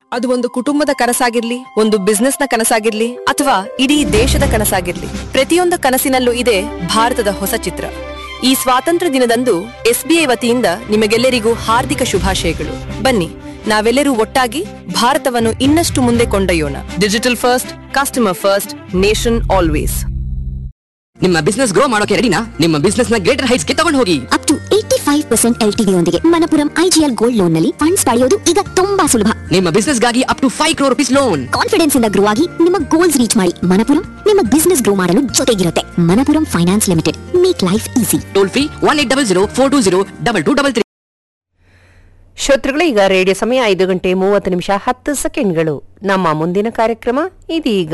ಅದು ಒಂದು ಕುಟುಂಬದ ಕನಸಾಗಿರ್ಲಿ ಒಂದು ಬಿಸ್ನೆಸ್ ನ ಕನಸಾಗಿರ್ಲಿ ಅಥವಾ ಇಡೀ ದೇಶದ ಕನಸಾಗಿರ್ಲಿ ಪ್ರತಿಯೊಂದು ಕನಸಿನಲ್ಲೂ ಇದೆ ಭಾರತದ ಹೊಸ ಚಿತ್ರ ಈ ಸ್ವಾತಂತ್ರ್ಯ ದಿನದಂದು ಎಸ್ಬಿಐ ವತಿಯಿಂದ ನಿಮಗೆಲ್ಲರಿಗೂ ಹಾರ್ದಿಕ ಶುಭಾಶಯಗಳು ಬನ್ನಿ ನಾವೆಲ್ಲರೂ ಒಟ್ಟಾಗಿ ಭಾರತವನ್ನು ಇನ್ನಷ್ಟು ಮುಂದೆ ಕೊಂಡೊಯ್ಯೋಣ digital first customer first nation always ನಿಮ್ಮ ಬಿಸ್ನೆಸ್ ಗ್ರೋ ಮಾಡೋಕೆ ರೆಡಿನಾ ನಿಮ್ಮ ಬಿಸ್ನೆಸ್ ನ ಗ್ರೇಟರ್ ಹೈಟ್ಸ್ ಗೆ ತಗೊಂಡು ಹೋಗಿ up to eighty five percent L ಯೊಂದಿಗೆ ಮನಪುರಂ ಐಜಿಎಲ್ ಗೋಲ್ಡ್ ಲೋನ್ ನಲ್ಲಿ ಫಂಡ್ಸ್ ಪಡೆಯೋದು ಈಗ ತುಂಬಾ ಸುಲಭ ನಿಮ್ಮ ಬಿಸ್ನೆಸ್ ಗಾಗಿ up to five crore rupees loan confidence ಇಂದ ಗ್ರೋ ಆಗಿ ನಿಮ್ಮ ಗೋಲ್ಸ್ ರೀಚ್ ಮಾಡಿ ಮನಪುರಂ ನಿಮ್ಮ ಬಿಸ್ನೆಸ್ ಗ್ರೋ ಮಾಡಲು ಜೊತೆಗಿರುತ್ತೆ Manappuram finance limited make life easy toll free one eight double zero four two zero double two double three ಶ್ರೋತೃಗಳು ಈಗ ರೇಡಿಯೋ ಸಮಯ ಐದು ಗಂಟೆ ಮೂವತ್ತು ನಿಮಿಷ ಹತ್ತು ಸೆಕೆಂಡ್ಗಳು ನಮ್ಮ ಮುಂದಿನ ಕಾರ್ಯಕ್ರಮ ಇದೀಗ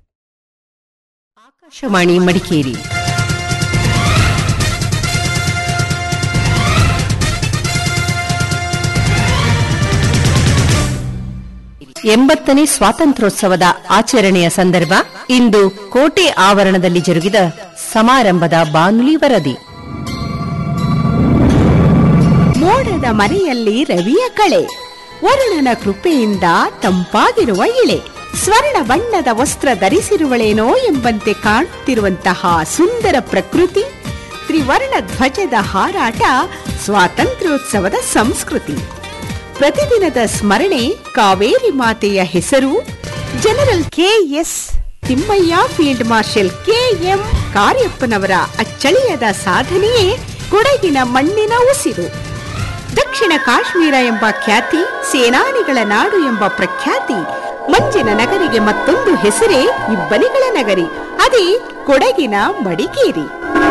ಆಕಾಶವಾಣಿ ಮಡಿಕೇರಿ ಎಂಬತ್ತನೇ ಸ್ವಾತಂತ್ರ್ಯೋತ್ಸವದ ಆಚರಣೆಯ ಸಂದರ್ಭ ಇಂದು ಕೋಟೆ ಆವರಣದಲ್ಲಿ ಜರುಗಿದ ಸಮಾರಂಭದ ಬಾನುಲಿ ವರದಿ ಮೋಡದ ಮರೆಯಲ್ಲಿ ರವಿಯ ಕಳೆ ವರುಣನ ಕೃಪೆಯಿಂದ ತಂಪಾಗಿರುವ ಇಳೆ ಸ್ವರ್ಣ ಬಣ್ಣದ ವಸ್ತ್ರ ಧರಿಸಿರುವಳೇನೋ ಎಂಬಂತೆ ಕಾಣುತ್ತಿರುವಂತಹ ಸುಂದರ ಪ್ರಕೃತಿ ತ್ರಿವರ್ಣ ಧ್ವಜದ ಹಾರಾಟ ಸ್ವಾತಂತ್ರ್ಯೋತ್ಸವದ ಸಂಸ್ಕೃತಿ ಪ್ರತಿದಿನದ ಸ್ಮರಣೆ ಕಾವೇರಿ ಮಾತೆಯ ಹೆಸರು general K S Thimayya field marshal K M ಕಾರ್ಯಪ್ಪನವರ ಅಚ್ಚಳಿಯದ ಸಾಧನೆಯೇ ಕೊಡಗಿನ ಮಣ್ಣಿನ ಉಸಿರು ದಕ್ಷಿಣ ಕಾಶ್ಮೀರ ಎಂಬ ಖ್ಯಾತಿ ಸೇನಾನಿಗಳ ನಾಡು ಎಂಬ ಪ್ರಖ್ಯಾತಿ ಮಂಜಿನ ನಗರಿಗೆ ಮತ್ತೊಂದು ಹೆಸರೇ ಇಬ್ಬನಿಗಳ ನಗರಿ ಅದೇ ಕೊಡಗಿನ ಮಡಿಕೇರಿ